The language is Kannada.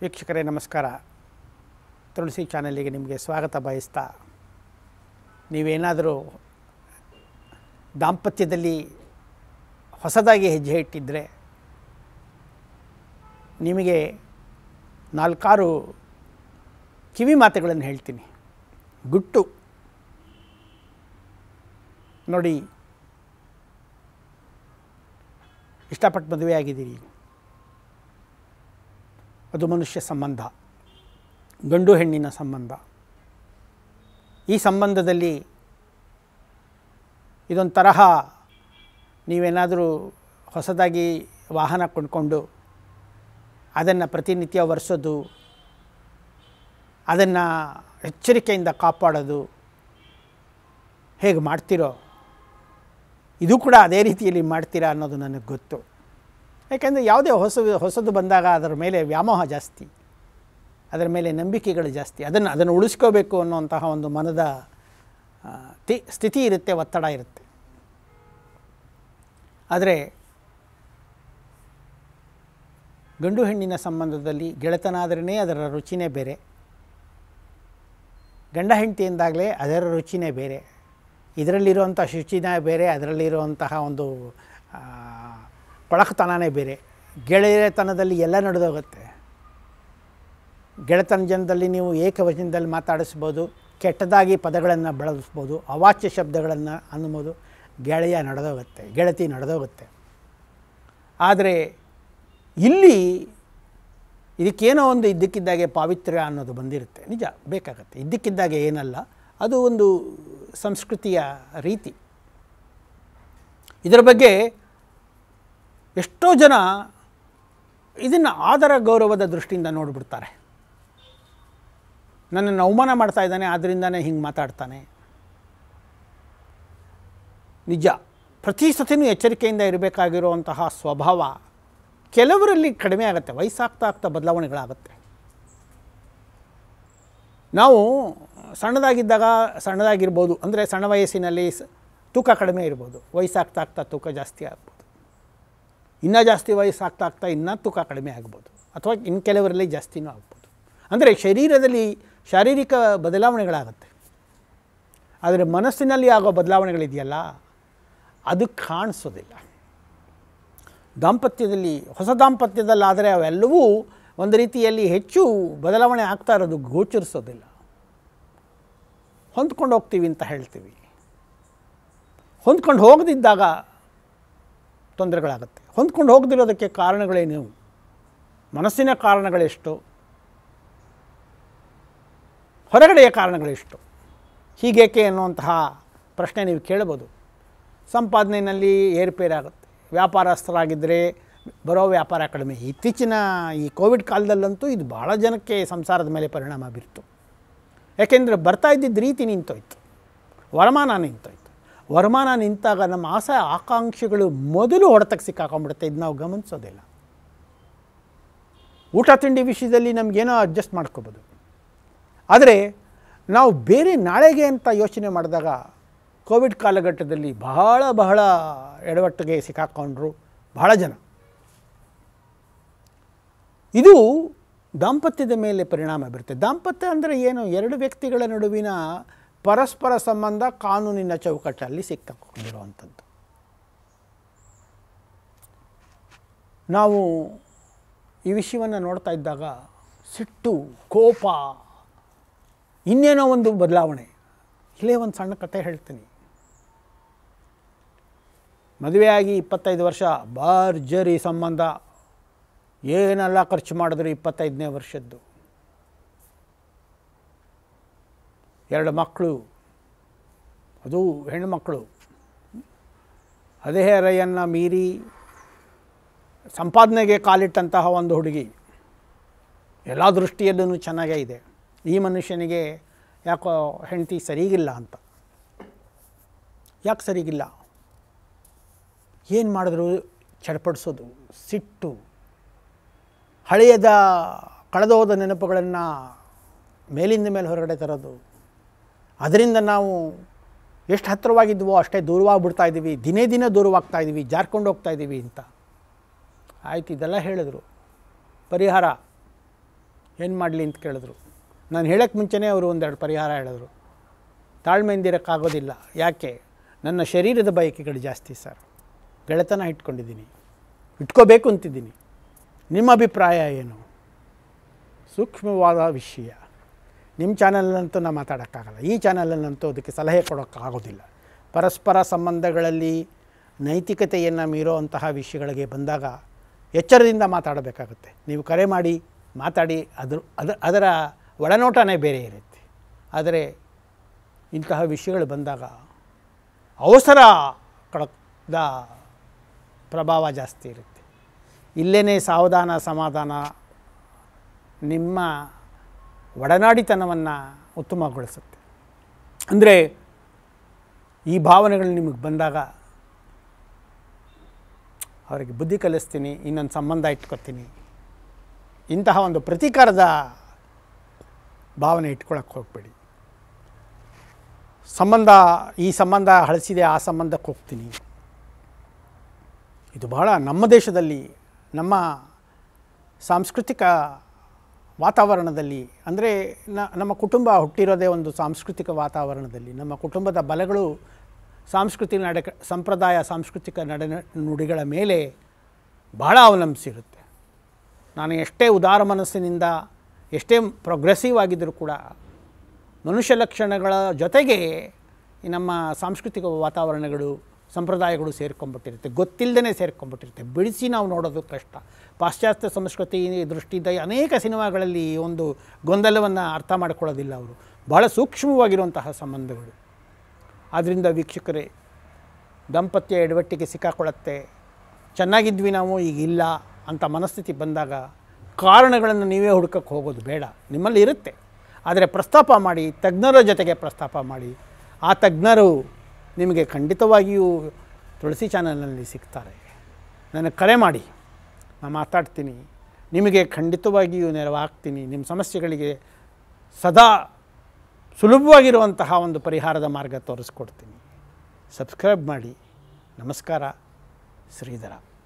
ವೀಕ್ಷಕರೇ ನಮಸ್ಕಾರ ತುಳಸಿ ಚಾನಲಿಗೆ ನಿಮಗೆ ಸ್ವಾಗತ ಬಯಸ್ತಾ ನೀವೇನಾದರೂ ದಾಂಪತ್ಯದಲ್ಲಿ ಹೊಸದಾಗಿ ಹೆಜ್ಜೆ ಇಟ್ಟಿದ್ದರೆ ನಿಮಗೆ ನಾಲ್ಕಾರು ಕಿವಿ ಮಾತುಗಳನ್ನು ಹೇಳ್ತೀನಿ ಗುಟ್ಟು ನೋಡಿ ಇಷ್ಟಪಟ್ಟು ಮದುವೆ ಆಗಿದ್ದೀರಿ ಅದು ಮನುಷ್ಯ ಸಂಬಂಧ ಗಂಡು ಹೆಣ್ಣಿನ ಸಂಬಂಧ ಈ ಸಂಬಂಧದಲ್ಲಿ ಇದೊಂದು ತರಹ ನೀವೇನಾದರೂ ಹೊಸದಾಗಿ ವಾಹನ ಕೊಂಡ್ಕೊಂಡು ಅದನ್ನು ಪ್ರತಿನಿತ್ಯ ಒರೆಸೋದು ಅದನ್ನು ಎಚ್ಚರಿಕೆಯಿಂದ ಕಾಪಾಡೋದು ಹೇಗೆ ಮಾಡ್ತಿರೋ ಇದು ಕೂಡ ಅದೇ ರೀತಿಯಲ್ಲಿ ಮಾಡ್ತೀರಾ ಅನ್ನೋದು ನನಗೆ ಗೊತ್ತು ಯಾಕೆಂದರೆ ಯಾವುದೇ ಹೊಸ ಹೊಸದು ಬಂದಾಗ ಅದರ ಮೇಲೆ ವ್ಯಾಮೋಹ ಜಾಸ್ತಿ ಅದರ ಮೇಲೆ ನಂಬಿಕೆಗಳು ಜಾಸ್ತಿ ಅದನ್ನು ಅದನ್ನು ಉಳಿಸ್ಕೋಬೇಕು ಅನ್ನುವಂತಹ ಒಂದು ಮನದ ಆ, ತಿ ಸ್ಥಿತಿ ಇರುತ್ತೆ ಒತ್ತಡ ಇರುತ್ತೆ ಆದರೆ ಗಂಡು ಹೆಣ್ಣಿನ ಸಂಬಂಧದಲ್ಲಿ ಗೆಳೆತನಾದ್ರೇ ಅದರ ರುಚಿನೇ ಬೇರೆ ಗಂಡ ಹೆಂಡತಿ ಎಂದಾಗಲೇ ಅದರ ರುಚಿನೇ ಬೇರೆ ಇದರಲ್ಲಿರುವಂಥ ಶುಚಿನೇ ಬೇರೆ ಅದರಲ್ಲಿರುವಂತಹ ಒಂದು ಆ, ಕೊಳಕತನನೇ ಬೇರೆ ಗೆಳೆಯತನದಲ್ಲಿ ಎಲ್ಲ ನಡೆದೋಗುತ್ತೆ ಗೆಳೆತನ ಜನದಲ್ಲಿ ನೀವು ಏಕವಚನದಲ್ಲಿ ಮಾತಾಡಿಸ್ಬೋದು ಕೆಟ್ಟದಾಗಿ ಪದಗಳನ್ನು ಬಳಸ್ಬೋದು ಅವಾಚ್ಯ ಶಬ್ದಗಳನ್ನು ಅನ್ನಬೋದು ಗೆಳೆಯ ನಡೆದೋಗುತ್ತೆ ಗೆಳತಿ ನಡೆದೋಗುತ್ತೆ ಆದರೆ ಇಲ್ಲಿ ಇದಕ್ಕೇನೋ ಒಂದು ಇದ್ದಕ್ಕಿದ್ದಾಗೆ ಪಾವಿತ್ರ್ಯ ಅನ್ನೋದು ಬಂದಿರುತ್ತೆ ನಿಜ ಬೇಕಾಗತ್ತೆ ಇದ್ದಕ್ಕಿದ್ದಾಗೆ ಏನಲ್ಲ ಅದು ಒಂದು ಸಂಸ್ಕೃತಿಯ ರೀತಿ ಇದರ ಬಗ್ಗೆ ಎಷ್ಟೋ ಜನ ಇದನ್ನು ಆದರ ಗೌರವದ ದೃಷ್ಟಿಯಿಂದ ನೋಡಿಬಿಡ್ತಾರೆ ನನ್ನನ್ನು ಅವಮಾನ ಮಾಡ್ತಾ ಇದ್ದಾನೆ ಆದ್ದರಿಂದನೇ ಹಿಂಗೆ ಮಾತಾಡ್ತಾನೆ ನಿಜ ಪ್ರತಿ ಸತಿನೂ ಎಚ್ಚರಿಕೆಯಿಂದ ಇರಬೇಕಾಗಿರುವಂತಹ ಸ್ವಭಾವ ಕೆಲವರಲ್ಲಿ ಕಡಿಮೆ ಆಗುತ್ತೆ ವಯಸ್ಸಾಗ್ತಾ ಆಗ್ತಾ ಬದಲಾವಣೆಗಳಾಗುತ್ತೆ ನಾವು ಸಣ್ಣದಾಗಿದ್ದಾಗ ಸಣ್ಣದಾಗಿರ್ಬೋದು ಅಂದರೆ ಸಣ್ಣ ವಯಸ್ಸಿನಲ್ಲಿ ಸ- ತೂಕ ಕಡಿಮೆ ಇರ್ಬೋದು ವಯಸ್ಸಾಗ್ತಾ ಆಗ್ತಾ ತೂಕ ಜಾಸ್ತಿ ಆಗ್ಬೋದು ಇನ್ನೂ ಜಾಸ್ತಿ ವಯಸ್ಸಾಗ್ತಾ ಆಗ್ತಾ ಇನ್ನೂ ತೂಕ ಕಡಿಮೆ ಆಗ್ಬೋದು ಅಥವಾ ಇನ್ನು ಕೆಲವರಲ್ಲಿ ಜಾಸ್ತಿನೂ ಆಗ್ಬೋದು ಅಂದರೆ ಶರೀರದಲ್ಲಿ ಶಾರೀರಿಕ ಬದಲಾವಣೆಗಳಾಗುತ್ತೆ ಆದರೆ ಮನಸ್ಸಿನಲ್ಲಿ ಆಗೋ ಬದಲಾವಣೆಗಳಿದೆಯಲ್ಲ ಅದು ಕಾಣಿಸೋದಿಲ್ಲ ದಾಂಪತ್ಯದಲ್ಲಿ ಹೊಸ ದಾಂಪತ್ಯದಲ್ಲಾದರೆ ಅವೆಲ್ಲವೂ ಒಂದು ರೀತಿಯಲ್ಲಿ ಹೆಚ್ಚು ಬದಲಾವಣೆ ಆಗ್ತಾ ಇರೋದು ಗೋಚರಿಸೋದಿಲ್ಲ ಹೊಂದ್ಕೊಂಡು ಹೋಗ್ತೀವಿ ಅಂತ ಹೇಳ್ತೀವಿ ಹೊಂದ್ಕೊಂಡು ಹೋಗದಿದ್ದಾಗ ತೊಂದರೆಗಳಾಗುತ್ತೆ ಹೊಂದ್ಕೊಂಡು ಹೋಗದಿರೋದಕ್ಕೆ ಕಾರಣಗಳೇನು ಮನಸ್ಸಿನ ಕಾರಣಗಳೆಷ್ಟು ಹೊರಗಡೆಯ ಕಾರಣಗಳೆಷ್ಟು ಹೀಗೇಕೆ ಅನ್ನುವಂತಹ ಪ್ರಶ್ನೆ ನೀವು ಕೇಳ್ಬೋದು ಸಂಪಾದನೆಯಲ್ಲಿ ಏರುಪೇರಾಗುತ್ತೆ ವ್ಯಾಪಾರಸ್ಥರಾಗಿದ್ದರೆ ಬರೋ ವ್ಯಾಪಾರ ಕಡಿಮೆ ಇತ್ತೀಚಿನ ಈ ಕೋವಿಡ್ ಕಾಲದಲ್ಲಂತೂ ಇದು ಭಾಳ ಜನಕ್ಕೆ ಸಂಸಾರದ ಮೇಲೆ ಪರಿಣಾಮ ಬೀರ್ತು ಯಾಕೆಂದರೆ ಬರ್ತಾ ಇದ್ದಿದ್ದ ರೀತಿ ನಿಂತೋಯ್ತು ವರಮಾನ ನಿಂತೋಯ್ತು ವರಮಾನ ನಿಂತಾಗ ನಮ್ಮ ಆಸೆ ಆಕಾಂಕ್ಷೆಗಳು ಮೊದಲು ಹೊಡೆತಕ್ಕೆ ಸಿಕ್ಕಾಕೊಂಡ್ಬಿಡುತ್ತೆ ಇದು ನಾವು ಗಮನಿಸೋದಿಲ್ಲ ಊಟ ತಿಂಡಿ ವಿಷಯದಲ್ಲಿ ನಮಗೇನೋ ಅಡ್ಜಸ್ಟ್ ಮಾಡ್ಕೋಬೋದು ಆದರೆ ನಾವು ಬೇರೆ ನಾಳೆಗೆ ಅಂತ ಯೋಚನೆ ಮಾಡಿದಾಗ ಕೋವಿಡ್ ಕಾಲಘಟ್ಟದಲ್ಲಿ ಬಹಳ ಬಹಳ ಎಡವಟ್ಟಿಗೆ ಸಿಕ್ಕಾಕೊಂಡ್ರು ಬಹಳ ಜನ ಇದು ದಾಂಪತ್ಯದ ಮೇಲೆ ಪರಿಣಾಮ ಬೀರುತ್ತೆ ದಾಂಪತ್ಯ ಅಂದರೆ ಏನು ಎರಡು ವ್ಯಕ್ತಿಗಳ ನಡುವಿನ ಪರಸ್ಪರ ಸಂಬಂಧ ಕಾನೂನಿನ ಚೌಕಟ್ಟಲ್ಲಿ ಸಿಕ್ಕಾಕೊಂಡಿರುವಂಥದ್ದು ನಾವು ಈ ವಿಷಯವನ್ನು ನೋಡ್ತಾ ಇದ್ದಾಗ ಸಿಟ್ಟು ಕೋಪ ಇನ್ನೇನೋ ಒಂದು ಬದಲಾವಣೆ ಇಲ್ಲೇ ಒಂದು ಸಣ್ಣ ಕತೆ ಹೇಳ್ತೀನಿ ಮದುವೆಯಾಗಿ ಇಪ್ಪತ್ತೈದು ವರ್ಷ ಭರ್ಜರಿ ಸಂಬಂಧ ಏನೆಲ್ಲ ಖರ್ಚು ಮಾಡಿದ್ರು ಇಪ್ಪತ್ತೈದನೇ ವರ್ಷದ್ದು ಎರಡು ಮಕ್ಕಳು ಅದು ಹೆಣ್ಣುಮಕ್ಕಳು ಅದೇ ರೈಯನ್ನು ಮೀರಿ ಸಂಪಾದನೆಗೆ ಕಾಲಿಟ್ಟಂತಹ ಒಂದು ಹುಡುಗಿ ಎಲ್ಲ ದೃಷ್ಟಿಯಲ್ಲೂ ಚೆನ್ನಾಗೇ ಇದೆ ಈ ಮನುಷ್ಯನಿಗೆ ಯಾಕೋ ಹೆಂಡತಿ ಸರಿಗಿಲ್ಲ ಅಂತ ಯಾಕೆ ಸರಿಗಿಲ್ಲ ಏನು ಮಾಡಿದ್ರು ಚಡಪಡಿಸೋದು ಸಿಟ್ಟು ಹಳೆಯದ ಕಳೆದೋದ ನೆನಪುಗಳನ್ನು ಮೇಲಿಂದ ಮೇಲೆ ಹೊರಗಡೆ ತರೋದು ಅದರಿಂದ ನಾವು ಎಷ್ಟು ಹತ್ತಿರವಾಗಿದ್ವೋ ಅಷ್ಟೇ ದೂರವಾಗ್ಬಿಡ್ತಾ ಇದ್ದೀವಿ ದಿನೇ ದಿನ ದೂರವಾಗ್ತಾ ಇದ್ದೀವಿ ಜಾರ್ಕೊಂಡು ಹೋಗ್ತಾ ಇದ್ದೀವಿ ಅಂತ ಆಯ್ತು ಇದೆಲ್ಲ ಹೇಳಿದ್ರು ಪರಿಹಾರ ಏನು ಮಾಡಲಿ ಅಂತ ಕೇಳಿದ್ರು ನಾನು ಹೇಳೋಕ್ಕೆ ಮುಂಚೆನೇ ಅವರು ಒಂದೆರಡು ಪರಿಹಾರ ಹೇಳಿದ್ರು ತಾಳ್ಮೆಯಿಂದ ಇರೋಕ್ಕಾಗೋದಿಲ್ಲ ಯಾಕೆ ನನ್ನ ಶರೀರದ ಬಯಕೆಗಳು ಜಾಸ್ತಿ ಸರ್ ಗೆಳೆತನ ಇಟ್ಕೊಂಡಿದ್ದೀನಿ ಇಟ್ಕೋಬೇಕು ಅಂತಿದ್ದೀನಿ ನಿಮ್ಮ ಅಭಿಪ್ರಾಯ ಏನು ಸೂಕ್ಷ್ಮವಾದ ವಿಷಯ ನಿಮ್ಮ ಚಾನಲ್ನಂತೂ ನಾನು ಮಾತಾಡೋಕ್ಕಾಗಲ್ಲ ಈ ಚಾನಲಲ್ಲಂತೂ ಅದಕ್ಕೆ ಸಲಹೆ ಕೊಡೋಕ್ಕಾಗೋದಿಲ್ಲ ಪರಸ್ಪರ ಸಂಬಂಧಗಳಲ್ಲಿ ನೈತಿಕತೆಯನ್ನು ಮೀರೋ ಅಂತಹ ವಿಷಯಗಳಿಗೆ ಬಂದಾಗ ಎಚ್ಚರದಿಂದ ಮಾತಾಡಬೇಕಾಗುತ್ತೆ ನೀವು ಕರೆ ಮಾಡಿ ಮಾತಾಡಿ ಅದ್ರ ಅದ ಅದರ ಒಳನೋಟನೇ ಬೇರೆ ಇರುತ್ತೆ ಆದರೆ ಇಂತಹ ವಿಷಯಗಳು ಬಂದಾಗ ಅವಸರ ಕಡದ ಪ್ರಭಾವ ಜಾಸ್ತಿ ಇರುತ್ತೆ ಇಲ್ಲೇ ಸಾವಧಾನ ಸಮಾಧಾನ ನಿಮ್ಮ ಒಡನಾಡಿತನವನ್ನು ಉತ್ತಮಗೊಳಿಸುತ್ತೆ ಅಂದರೆ ಈ ಭಾವನೆಗಳು ನಿಮಗೆ ಬಂದಾಗ ಅವರಿಗೆ ಬುದ್ಧಿ ಕಲಿಸ್ತೀನಿ ಇನ್ನೊಂದು ಸಂಬಂಧ ಇಟ್ಕೊತೀನಿ ಇಂತಹ ಒಂದು ಪ್ರತೀಕಾರದ ಭಾವನೆ ಇಟ್ಕೊಳಕ್ಕೆ ಹೋಗಬೇಡಿ ಸಂಬಂಧ ಈ ಸಂಬಂಧ ಹಳಸಿದೆ ಆ ಸಂಬಂಧಕ್ಕೆ ಹೋಗ್ತೀನಿ ಇದು ಬಹಳ ನಮ್ಮ ದೇಶದಲ್ಲಿ ನಮ್ಮ ಸಾಂಸ್ಕೃತಿಕ ವಾತಾವರಣದಲ್ಲಿ ಅಂದರೆ ನಮ್ಮ ಕುಟುಂಬ ಹುಟ್ಟಿರೋದೇ ಒಂದು ಸಾಂಸ್ಕೃತಿಕ ವಾತಾವರಣದಲ್ಲಿ ನಮ್ಮ ಕುಟುಂಬದ ಬಲಗಳು ಸಾಂಸ್ಕೃತಿಕ ನಡೆ ಸಂಪ್ರದಾಯ ಸಾಂಸ್ಕೃತಿಕ ನಡೆ ನುಡಿಗಳ ಮೇಲೆ ಬಹಳ ಅವಲಂಬಿಸಿರುತ್ತೆ ನಾನು ಎಷ್ಟೇ ಉದಾರ ಮನಸ್ಸಿನಿಂದ ಎಷ್ಟೇ ಪ್ರೋಗ್ರೆಸಿವ್ ಆಗಿದ್ದರೂ ಕೂಡ ಮನುಷ್ಯ ಲಕ್ಷಣಗಳ ಜೊತೆಗೆ ಈ ನಮ್ಮ ಸಾಂಸ್ಕೃತಿಕ ವಾತಾವರಣಗಳು ಸಂಪ್ರದಾಯಗಳು ಸೇರ್ಕೊಂಡ್ಬಿಟ್ಟಿರುತ್ತೆ ಗೊತ್ತಿಲ್ಲದೇ ಸೇರ್ಕೊಂಡ್ಬಿಟ್ಟಿರುತ್ತೆ ಬಿಡಿಸಿ ನಾವು ನೋಡೋದು ಕಷ್ಟ ಪಾಶ್ಚಾತ್ಯ ಸಂಸ್ಕೃತಿ ದೃಷ್ಟಿಯಿಂದ ಅನೇಕ ಸಿನಿಮಾಗಳಲ್ಲಿ ಈ ಒಂದು ಗೊಂದಲವನ್ನು ಅರ್ಥ ಮಾಡ್ಕೊಳ್ಳೋದಿಲ್ಲ ಅವರು ಬಹಳ ಸೂಕ್ಷ್ಮವಾಗಿರುವಂತಹ ಸಂಬಂಧಗಳು ಆದ್ದರಿಂದ ವೀಕ್ಷಕರೇ ದಾಂಪತ್ಯ ಎಡವಟ್ಟಿಗೆ ಸಿಕ್ಕಾಕೊಳ್ಳುತ್ತೆ ಚೆನ್ನಾಗಿದ್ವಿ ನಾವು ಈಗ ಇಲ್ಲ ಅಂತ ಮನಸ್ಥಿತಿ ಬಂದಾಗ ಕಾರಣಗಳನ್ನು ನೀವೇ ಹುಡುಕಕ್ಕೆ ಹೋಗೋದು ಬೇಡ ನಿಮ್ಮಲ್ಲಿ ಇರುತ್ತೆ ಆದರೆ ಪ್ರಸ್ತಾಪ ಮಾಡಿ ತಜ್ಞರ ಜೊತೆಗೆ ಪ್ರಸ್ತಾಪ ಮಾಡಿ ಆ ತಜ್ಞರು ನಿಮಗೆ ಖಂಡಿತವಾಗಿಯೂ ತುಳಸಿ ಚಾನಲ್ನಲ್ಲಿ ಸಿಗ್ತಾರೆ ನನಗೆ ಕರೆ ಮಾಡಿ ನಾನು ಮಾತಾಡ್ತೀನಿ ನಿಮಗೆ ಖಂಡಿತವಾಗಿಯೂ ನೆರವಾಗ್ತೀನಿ ನಿಮ್ಮ ಸಮಸ್ಯೆಗಳಿಗೆ ಸದಾ ಸುಲಭವಾಗಿರುವಂತಹ ಒಂದು ಪರಿಹಾರದ ಮಾರ್ಗ ತೋರಿಸ್ಕೊಡ್ತೀನಿ ಸಬ್ಸ್ಕ್ರೈಬ್ ಮಾಡಿ ನಮಸ್ಕಾರ ಶ್ರೀಧರ